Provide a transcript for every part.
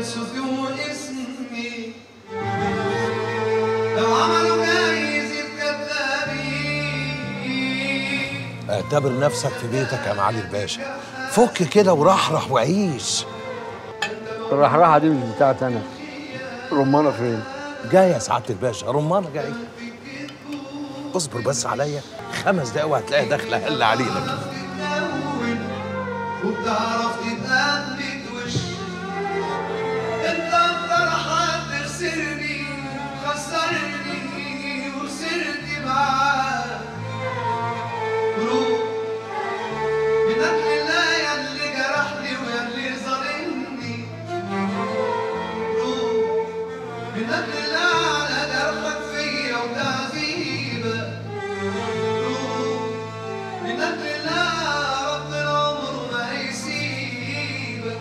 ينسوا اسمي لو عملوا جايزة كذابين اعتبر نفسك في بيتك يا معالي الباشا فك كده ورحرح وعيش الرحراحه دي مش بتاعتي انا رمانه فين؟ جاي يا سعاده الباشا رمانه جاي اصبر بس عليا خمس دقايق وهتلاقيها داخله هلا علينا كده تتلون وبتعرف تتقلد وش انت اكتر حد خسرني خسرني وخسرت معاك روح بنك الله يا اللي جرحني ويا اللي ظالمني روح بنك الله على جرحك فيا وتعذيبك روح بنك الله رب العمر ما هيسيبك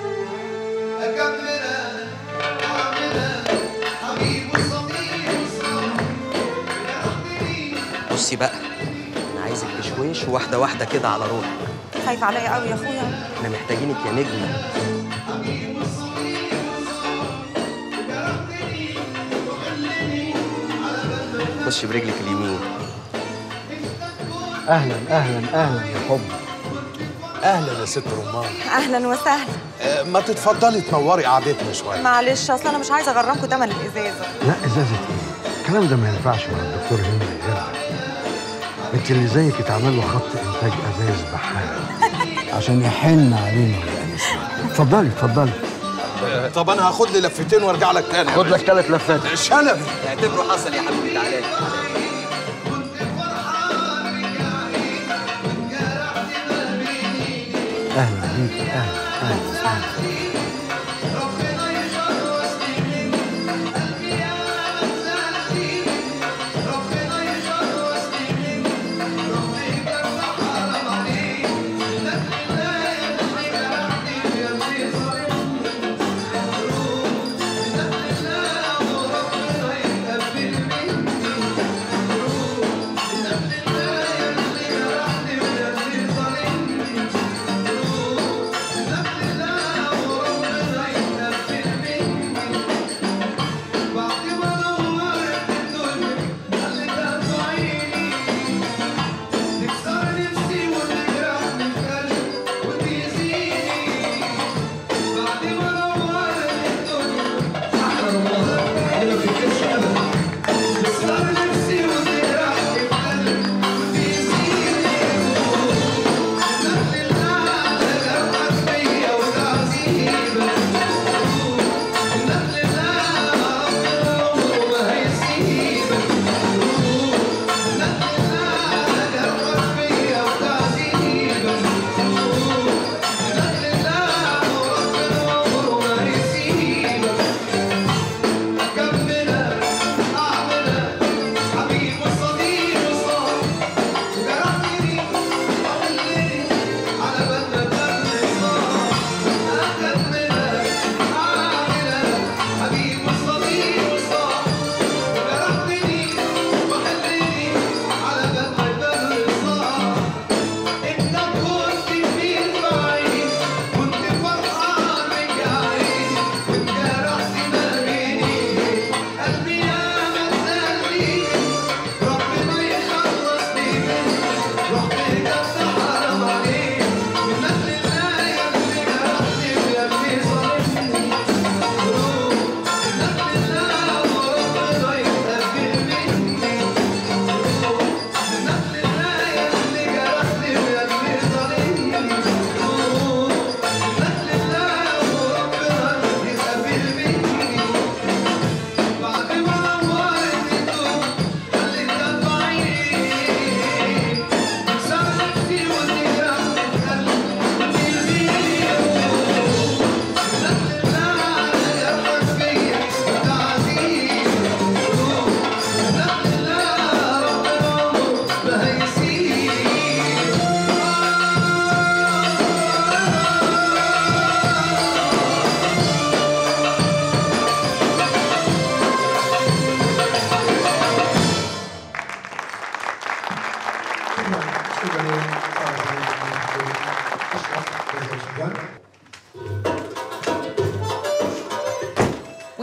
أكملك أعملك حبيب وصديق وصاحب جرحتني بصي بقى انا عايزك بشويش واحده واحده كده على روحك خايف عليا قوي يا اخويا احنا محتاجينك يا نجمه خش برجلك اليمين اهلا اهلا اهلا يا حب اهلا يا ست رمان اهلا وسهلا آه، ما تتفضلي تنوري قعدتنا شويه معلش اصل انا مش عايزه اغرمكم تمن الازازه لا ازازه ايه؟ الكلام ده ما ينفعش مع الدكتور هند غيرنا انت اللي زيك اتعمل له خط انتاج ازايز بحال عشان يحن علينا ويأنسنا اتفضلي اتفضلي آه، طب انا هاخد لي لفتين وارجع لك تاني يا خد لك باشا. ثلاث لفات شنبي اعتبره حصل يا حبيبي تعالى لي. اهلا بيك اهلا اهلا اهلا بعد ما دورت الدنيا خليتها تعيني تكسر نفسي وتجرحني القلب وتأذيني بعد ما دورت الدنيا أنا في كل شغلة تكسر نفسي وتجرحني القلب وتأذيني نقل الله جرحك فيا وتعذيبك نقل الله رب العمر ما هيسيبك نقل الله جرحك فيا وتعذيبك نقل الله رب العمر ما هيسيبك أكملك أعملك حبيب وصديق وصاحب جرحتني وقلتني على بالنا بقلبي صار أكملك أعملك حبيب وصديق وصاحب جرحتني وقلتني على بالنا بقلبي صار انت كنت كبير معي كنت فرحان رجعي واتجرحت ما بيني قلبي يا مزالي ربنا يخلصني منك رحت كنت حرام عليك من نقل الله يا اللي جرحتني ويا اللي ظلمني روح من نقل الله وربنا يتقبل مني روح من نقل الله يا اللي جرحتني ويا اللي ظلمني روح من نقل الله وربنا يتقبل مني بعد ما نورت الدنيا خليتها تعيني تكسر نفسي وتجرحني القلب وتأذيني نقل الله على جرحك فيا وتعذيبك نقل الله رب العمر ما هيسيبك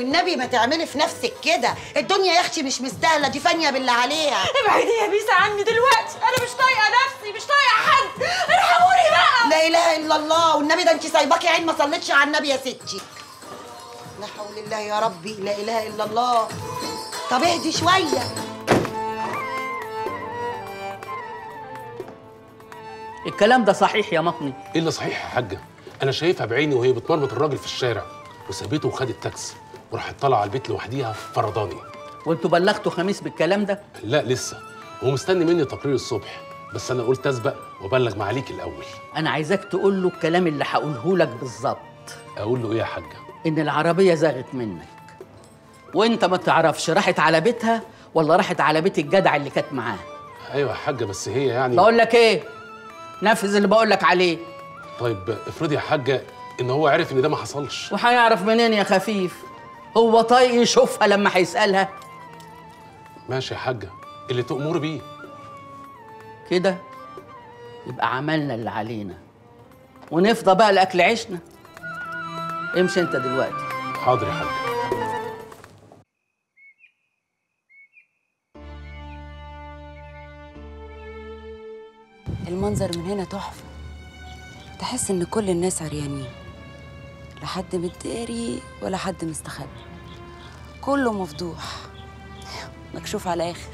والنبي ما تعملي في نفسك كده الدنيا يا اختي مش مستاهله دي فانيه بالله عليها ابعدي يا بيسا عني دلوقتي انا مش طايقه نفسي مش طايقه حد ارحموني بقى لا اله الا الله والنبي ده انت سايباكي عين ما صليتش على النبي يا ستي لا حول الله يا ربي لا اله الا الله طب اهدي شويه الكلام ده صحيح يا مطني ايه اللي صحيح يا حاجه انا شايفها بعيني وهي بتمرمط الراجل في الشارع وسابته وخدت تاكسي وراحت طالعه على البيت لوحديها فرضاني وانتوا بلغتوا خميس بالكلام ده لا لسه هو مستني مني تقرير الصبح بس انا قلت اسبق وابلغ معاليك الاول انا عايزاك تقول له الكلام اللي هقوله لك بالظبط اقول له ايه يا حاجه ان العربيه زاغت منك وانت ما تعرفش راحت على بيتها ولا راحت على بيت الجدع اللي كانت معاه ايوه يا حاجه بس هي يعني بقول لك ايه نفذ اللي بقول لك عليه طيب افرضي يا حاجه ان هو عرف ان ده ما حصلش وهيعرف منين يا خفيف هو طايق يشوفها لما هيسالها ماشي يا حاجه اللي تأمر بيه كده يبقى عملنا اللي علينا ونفضى بقى لاكل عيشنا امشي انت دلوقتي حاضر يا حاجه المنظر من هنا تحفة تحس إن كل الناس عريانين لا حد متداري ولا حد مستخبي كله مفضوح مكشوف على آخر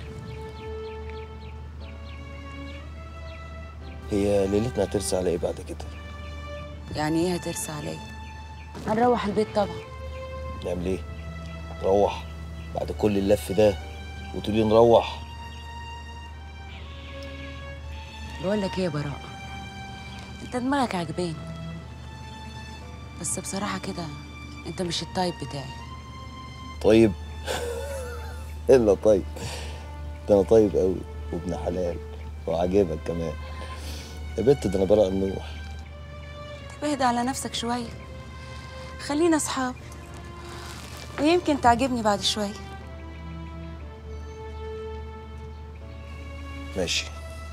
هي ليلتنا هترسى على ايه بعد كده؟ يعني إيه هترسى عليا هنروح البيت طبعا نعمل ايه؟ نروح بعد كل اللف ده وتقولي نروح بقول لك إيه يا براءة أنت دماغك عجباني بس بصراحة كده أنت مش التايب بتاعي طيب الا طيب ده انا طيب قوي وابن حلال وعاجبك كمان يا بنت ده انا براء النوح طب اهدى على نفسك شوية خلينا أصحاب ويمكن تعجبني بعد شوية ماشي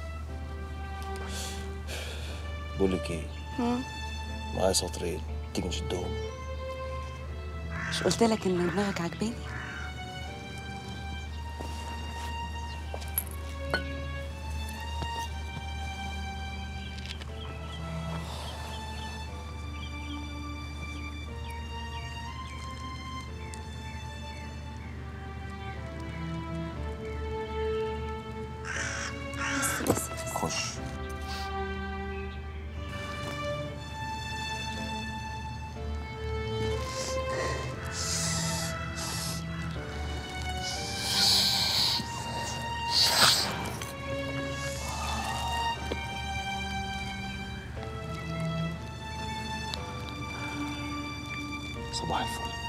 بقولك ايه مم. معايا سطرين تيجي نشدهم مش قلت لك إن دماغك عجباني بس بس بس خش صباح الفل